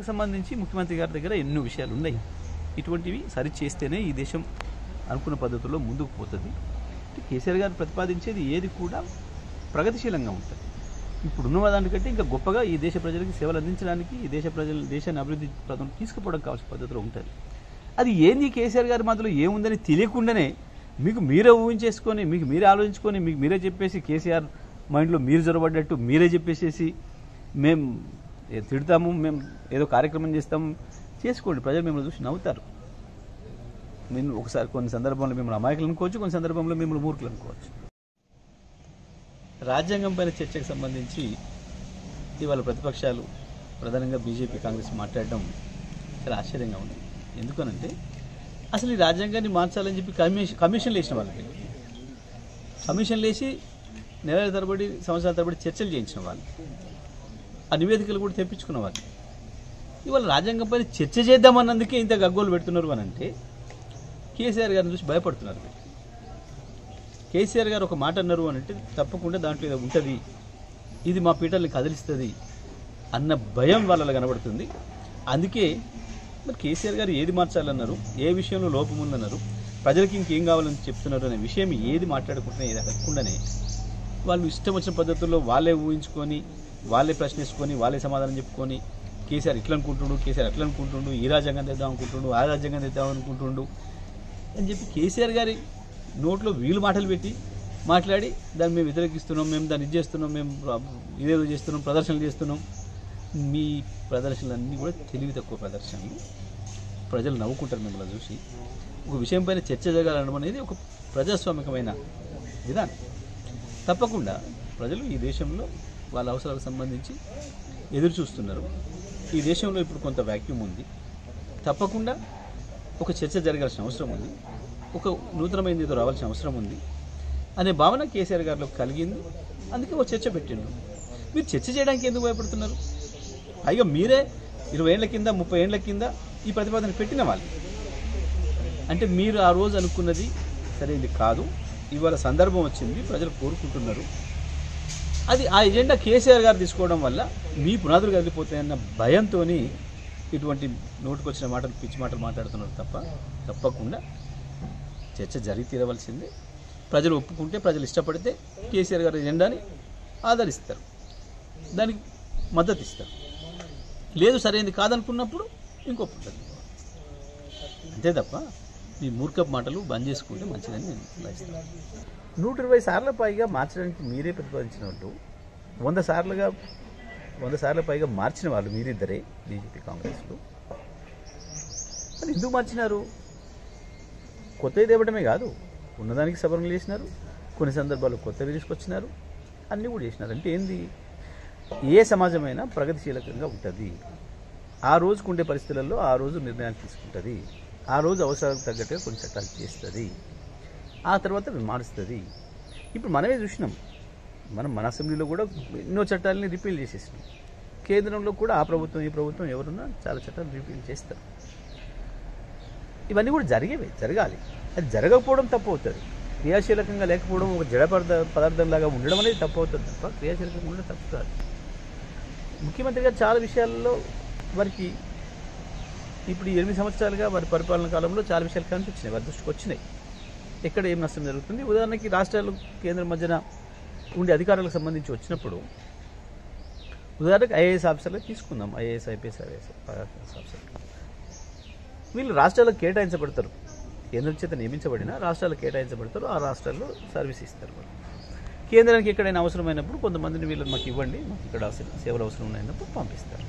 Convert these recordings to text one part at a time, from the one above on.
కేసీఆర్కి సంబంధించి ముఖ్యమంత్రి గారి దగ్గర ఎన్నో విషయాలు ఉన్నాయి ఇటువంటివి సరి చేస్తేనే ఈ దేశం అనుకున్న పద్ధతుల్లో ముందుకు పోతుంది అంటే కేసీఆర్ గారు ప్రతిపాదించేది ఏది కూడా ప్రగతిశీలంగా ఉంటుంది ఇప్పుడున్న దానికంటే ఇంకా గొప్పగా ఈ దేశ ప్రజలకి సేవలు అందించడానికి ఈ దేశ ప్రజలు దేశాన్ని అభివృద్ధి పదం తీసుకుపోవడం కావాల్సిన పద్ధతిలో ఉంటుంది అది ఏంది కేసీఆర్ గారి మధ్యలో ఏముందని తెలియకుండానే మీకు మీరే ఊహించేసుకొని మీకు మీరే ఆలోచించుకొని మీకు మీరే చెప్పేసి కేసీఆర్ మైండ్లో మీరు జొరబడ్డట్టు మీరే చెప్పేసేసి మేము ఏ తిడతాము మేము ఏదో కార్యక్రమం చేస్తాము చేసుకోండి ప్రజలు మిమ్మల్ని చూసి నవ్వుతారు మేము ఒకసారి కొన్ని సందర్భంలో మిమ్మల్ని అమాయకులు అనుకోవచ్చు కొన్ని సందర్భంలో మిమ్మల్ని మూర్ఖులు అనుకోవచ్చు రాజ్యాంగం పైన చర్చకు సంబంధించి ఇవాళ ప్రతిపక్షాలు ప్రధానంగా బీజేపీ కాంగ్రెస్ మాట్లాడడం చాలా ఆశ్చర్యంగా ఉంది ఎందుకనంటే అసలు ఈ రాజ్యాంగాన్ని మార్చాలని చెప్పి కమిషన్ కమిషన్లు వేసిన వాళ్ళకి కమిషన్లు వేసి నెలల తరబడి సంవత్సరాల తరబడి చర్చలు చేయించిన వాళ్ళు ఆ నివేదికలు కూడా తెప్పించుకున్న వాళ్ళు ఇవాళ రాజ్యాంగం పైన చర్చ చేద్దామన్నందుకే ఇంత గగ్గోలు పెడుతున్నారు అని అంటే కేసీఆర్ గారిని చూసి భయపడుతున్నారు వీళ్ళు. కేసీఆర్ గారు ఒక మాట అన్నారు అని అంటే తప్పకుండా దాంట్లో ఏదో ఉంటుంది ఇది మా పీటల్ని కదిలిస్తుంది అన్న భయం వాళ్ళలో కనబడుతుంది అందుకే మరి కేసీఆర్ గారు ఏది మార్చాలన్నారు ఏ విషయంలో లోపం ఉందన్నారు ప్రజలకి ఇంకేం కావాలని చెప్తున్నారు అనే విషయం ఏది మాట్లాడుకుంటున్నా ఏది అడగకుండానే వాళ్ళు ఇష్టం వచ్చిన పద్ధతుల్లో వాళ్ళే ఊహించుకొని వాళ్ళే ప్రశ్నించుకొని వాళ్ళే సమాధానం చెప్పుకొని కేసీఆర్ ఇట్లా అనుకుంటుండు కేసీఆర్ అట్లా అనుకుంటుండు ఈ రాజ్యాంగం తెద్దాం అనుకుంటుండు ఆ రాజ్యాంగం తెద్దాం అనుకుంటుండు అని చెప్పి కేసీఆర్ గారి నోట్లో వీళ్ళు మాటలు పెట్టి మాట్లాడి దాన్ని మేము వ్యతిరేకిస్తున్నాం మేము దాన్ని ఇది చేస్తున్నాం మేము ఇదేదో చేస్తున్నాం ప్రదర్శనలు చేస్తున్నాం మీ ప్రదర్శనలన్నీ కూడా తెలివి తక్కువ ప్రదర్శనలు ప్రజలు నవ్వుకుంటారు మిమ్మల్ని చూసి ఒక విషయం పైన చర్చ జరగాలనడం అనేది ఒక ప్రజాస్వామికమైన విధానం తప్పకుండా ప్రజలు ఈ దేశంలో వాళ్ళ అవసరాలకు సంబంధించి ఎదురు చూస్తున్నారు ఈ దేశంలో ఇప్పుడు కొంత వ్యాక్యూమ్ ఉంది తప్పకుండా ఒక చర్చ జరగాల్సిన అవసరం ఉంది ఒక నూతనమైనది ఏదో రావాల్సిన అవసరం ఉంది అనే భావన కేసీఆర్ గారిలో కలిగింది అందుకే ఒక చర్చ పెట్టిండు మీరు చర్చ చేయడానికి ఎందుకు భయపడుతున్నారు పైగా మీరే ఇరవై ఏళ్ల కింద ముప్పై ఏళ్ల కింద ఈ ప్రతిపాదన పెట్టిన వాళ్ళు అంటే మీరు ఆ రోజు అనుకున్నది సరైనది కాదు ఇవాళ సందర్భం వచ్చింది ప్రజలు కోరుకుంటున్నారు అది ఆ ఎజెండా కేసీఆర్ గారు తీసుకోవడం వల్ల మీ పునాదులు కదిలిపోతాయన్న భయంతో ఇటువంటి నోటుకొచ్చిన మాటలు పిచ్చి మాటలు మాట్లాడుతున్నారు తప్ప తప్పకుండా చర్చ జరిగి తీరవలసిందే ప్రజలు ఒప్పుకుంటే ప్రజలు ఇష్టపడితే కేసీఆర్ గారి ఎజెండాని ఆదరిస్తారు దానికి మద్దతు ఇస్తారు లేదు సరైనది కాదనుకున్నప్పుడు ఇంకో పద్ధతి అంతే తప్ప మీ మూర్ఖపు మాటలు బంద్ చేసుకుంటే మంచిదని నేను భావిస్తాను నూట ఇరవై సార్ల పైగా మార్చడానికి మీరే ప్రతిపాదించిన వాళ్ళు వంద సార్లుగా వంద సార్ల పైగా మార్చిన వాళ్ళు మీరిద్దరే బీజేపీ కాంగ్రెస్లో మరి ఎందుకు మార్చినారు కొత్తవి తేవడమే కాదు ఉన్నదానికి సవరణలు చేసినారు కొన్ని సందర్భాల్లో కొత్తవి తీసుకొచ్చినారు అన్నీ కూడా చేసినారు అంటే ఏంది ఏ సమాజమైనా ప్రగతిశీలకంగా ఉంటుంది ఆ రోజుకు ఉండే పరిస్థితులలో ఆ రోజు నిర్ణయాలు తీసుకుంటుంది ఆ రోజు అవసరాలకు తగ్గట్టుగా కొన్ని చట్టాలు చేస్తుంది ఆ తర్వాత అవి మారుస్తుంది ఇప్పుడు మనమే చూసినాం మనం మన అసెంబ్లీలో కూడా ఎన్నో చట్టాలని రిపీల్ చేసేసినాం కేంద్రంలో కూడా ఆ ప్రభుత్వం ఈ ప్రభుత్వం ఎవరున్నా చాలా చట్టాలు రిపీల్ చేస్తారు ఇవన్నీ కూడా జరిగేవి జరగాలి అది జరగకపోవడం తప్పు అవుతుంది క్రియాశీలకంగా లేకపోవడం ఒక జడ పదార్థ పదార్థంలాగా ఉండడం అనేది తప్పు అవుతుంది తప్ప క్రియాశీలకంగా ఉండడం తప్పు కాదు ముఖ్యమంత్రి గారు చాలా విషయాల్లో వారికి ఇప్పుడు ఈ ఎనిమిది సంవత్సరాలుగా వారి పరిపాలన కాలంలో చాలా విషయాలు కనిపించినాయి వారి దృష్టికి వచ్చినాయి ఎక్కడ ఏం నష్టం జరుగుతుంది ఉదాహరణకి రాష్ట్రాలు కేంద్రం మధ్యన ఉండే అధికారులకు సంబంధించి వచ్చినప్పుడు ఉదాహరణకు ఐఏఎస్ ఆఫీసర్లకు తీసుకుందాం ఐఏఎస్ ఐపీఎస్ ఐఏఎస్ ఆఫీసర్ వీళ్ళు రాష్ట్రాలకు కేటాయించబడతారు కేంద్రం చేత నియమించబడిన రాష్ట్రాలకు కేటాయించబడతారు ఆ రాష్ట్రాల్లో సర్వీస్ ఇస్తారు వాళ్ళు కేంద్రానికి ఎక్కడైనా అవసరమైనప్పుడు కొంతమందిని వీళ్ళని మాకు ఇవ్వండి మాకు ఇక్కడ అవసరం- సేవలు అవసరం ఉన్నాయన్నప్పుడు పంపిస్తారు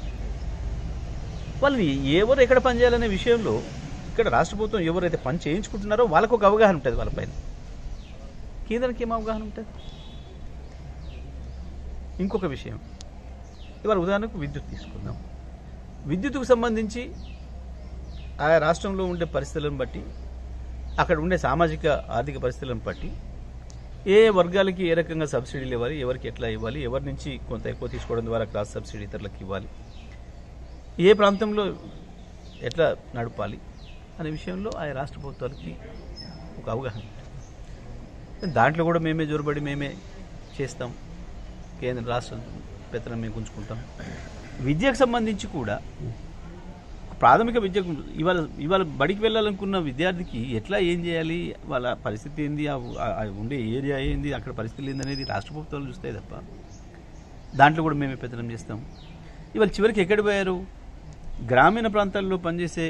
వాళ్ళు ఎవరు ఎక్కడ పనిచేయాలనే విషయంలో ఇక్కడ రాష్ట్ర ప్రభుత్వం ఎవరైతే పని చేయించుకుంటున్నారో వాళ్ళకు ఒక అవగాహన ఉంటుంది వాళ్ళపైన కేంద్రానికి ఏం అవగాహన ఉంటుంది ఇంకొక విషయం ఇవాళ ఉదాహరణకు విద్యుత్ తీసుకుందాం విద్యుత్తుకు సంబంధించి ఆయా రాష్ట్రంలో ఉండే పరిస్థితులను బట్టి అక్కడ ఉండే సామాజిక ఆర్థిక పరిస్థితులను బట్టి ఏ వర్గాలకి ఏ రకంగా సబ్సిడీలు ఇవ్వాలి ఎవరికి ఎట్లా ఇవ్వాలి ఎవరి నుంచి కొంత ఎక్కువ తీసుకోవడం ద్వారా క్రాస్ సబ్సిడీ ఇతరులకు ఇవ్వాలి ఏ ప్రాంతంలో ఎట్లా నడపాలి అనే విషయంలో ఆయా రాష్ట్ర ప్రభుత్వాలకి ఒక అవగాహన ఉంటుంది. దాంట్లో కూడా మేమే జోరబడి మేమే చేస్తాం కేంద్ర రాష్ట్ర పెత్తనం మేము గుంజుకుంటాం విద్యకు సంబంధించి కూడా ప్రాథమిక విద్యకు ఇవాళ ఇవాళ బడికి వెళ్ళాలనుకున్న విద్యార్థికి ఎట్లా ఏం చేయాలి వాళ్ళ పరిస్థితి ఏంది ఆ ఆ- ఆ ఉండే ఏరియా ఏంది అక్కడ పరిస్థితులు ఏంది అనేది రాష్ట్ర ప్రభుత్వాలు చూస్తాయి తప్ప దాంట్లో కూడా మేమే పెత్తనం చేస్తాం ఇవాళ చివరికి ఎక్కడ పోయారు గ్రామీణ ప్రాంతాల్లో పనిచేసే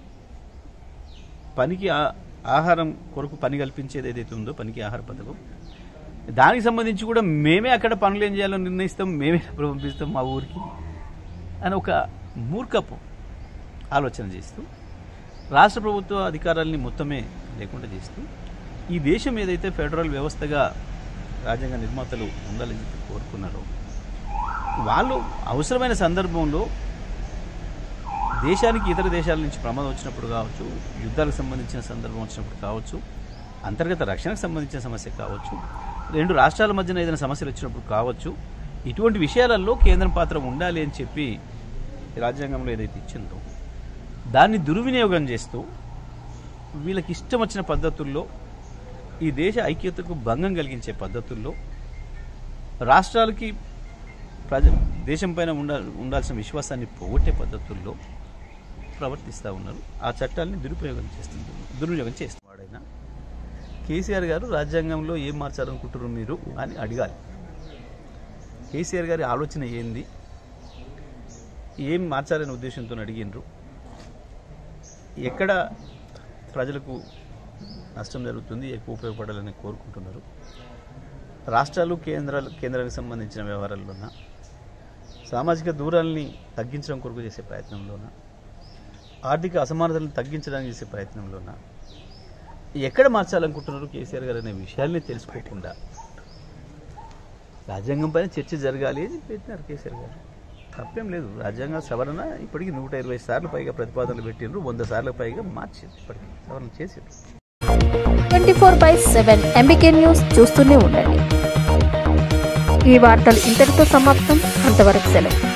పనికి ఆ- ఆహారం కొరకు పని కల్పించేది ఏదైతే ఉందో పనికి ఆహార పథకం దానికి సంబంధించి కూడా మేమే అక్కడ పనులు ఏం చేయాలో నిర్ణయిస్తాం మేమే డబ్బులు పంపిస్తాం మా ఊరికి అని ఒక మూర్ఖపు ఆలోచన చేస్తూ రాష్ట్ర ప్రభుత్వ అధికారాల్ని మొత్తమే లేకుండా చేస్తూ ఈ దేశం ఏదైతే ఫెడరల్ వ్యవస్థగా రాజ్యాంగ నిర్మాతలు ఉండాలని చెప్పి కోరుకున్నారో వాళ్ళు అవసరమైన సందర్భంలో దేశానికి ఇతర దేశాల నుంచి ప్రమాదం వచ్చినప్పుడు కావచ్చు యుద్ధాలకు సంబంధించిన సందర్భం వచ్చినప్పుడు కావచ్చు అంతర్గత రక్షణకు సంబంధించిన సమస్య కావచ్చు రెండు రాష్ట్రాల మధ్యన ఏదైనా సమస్యలు వచ్చినప్పుడు కావచ్చు ఇటువంటి విషయాలలో కేంద్రం పాత్ర ఉండాలి అని చెప్పి రాజ్యాంగంలో ఏదైతే ఇచ్చిందో దాన్ని దుర్వినియోగం చేస్తూ వీళ్ళకి ఇష్టం వచ్చిన పద్ధతుల్లో ఈ దేశ ఐక్యతకు భంగం కలిగించే పద్ధతుల్లో రాష్ట్రాలకి ప్రజ దేశం పైన ఉండ ఉండాల్సిన విశ్వాసాన్ని పోగొట్టే పద్ధతుల్లో ప్రవర్తిస్తూ ఉన్నారు ఆ చట్టాలని దురుపయోగం చేస్తుంది దుర్వినియోగం చేస్తున్నవాడైనా కేసీఆర్ గారు రాజ్యాంగంలో ఏం మార్చాలనుకుంటున్నారు మీరు అని అడగాలి కేసీఆర్ గారి ఆలోచన ఏంది ఏం మార్చాలనే ఉద్దేశంతో అడిగినరు ఎక్కడ ప్రజలకు నష్టం జరుగుతుంది ఎక్కువ ఉపయోగపడాలని కోరుకుంటున్నారు రాష్ట్రాలు కేంద్రాలు కేంద్రానికి సంబంధించిన వ్యవహారాల్లోన సామాజిక దూరాల్ని తగ్గించడం కొరకు చేసే ప్రయత్నంలోన ఆర్థిక అసమానతలను తగ్గించడానికి చేసే ప్రయత్నంలోన ఎక్కడ మార్చాలనుకుంటున్నారు కేసీఆర్ గారు అనే విషయాల్ని తెలుసుకోకుండా రాజ్యాంగం పైన చర్చ జరగాలి అని పెట్టినారు కేసీఆర్ గారు తప్పేం లేదు రాజ్యాంగ సవరణ ఇప్పటికి నూట ఇరవై సార్లు పైగా ప్రతిపాదనలు పెట్టిండ్రు వంద సార్లు పైగా మార్చారు ఇప్పటికి సవరణ చేసారు twenty four by seven MBK news చూస్తూనే ఉండండి ఈ వార్తలు ఇంతటితో సమాప్తం అంతవరకు సెలవు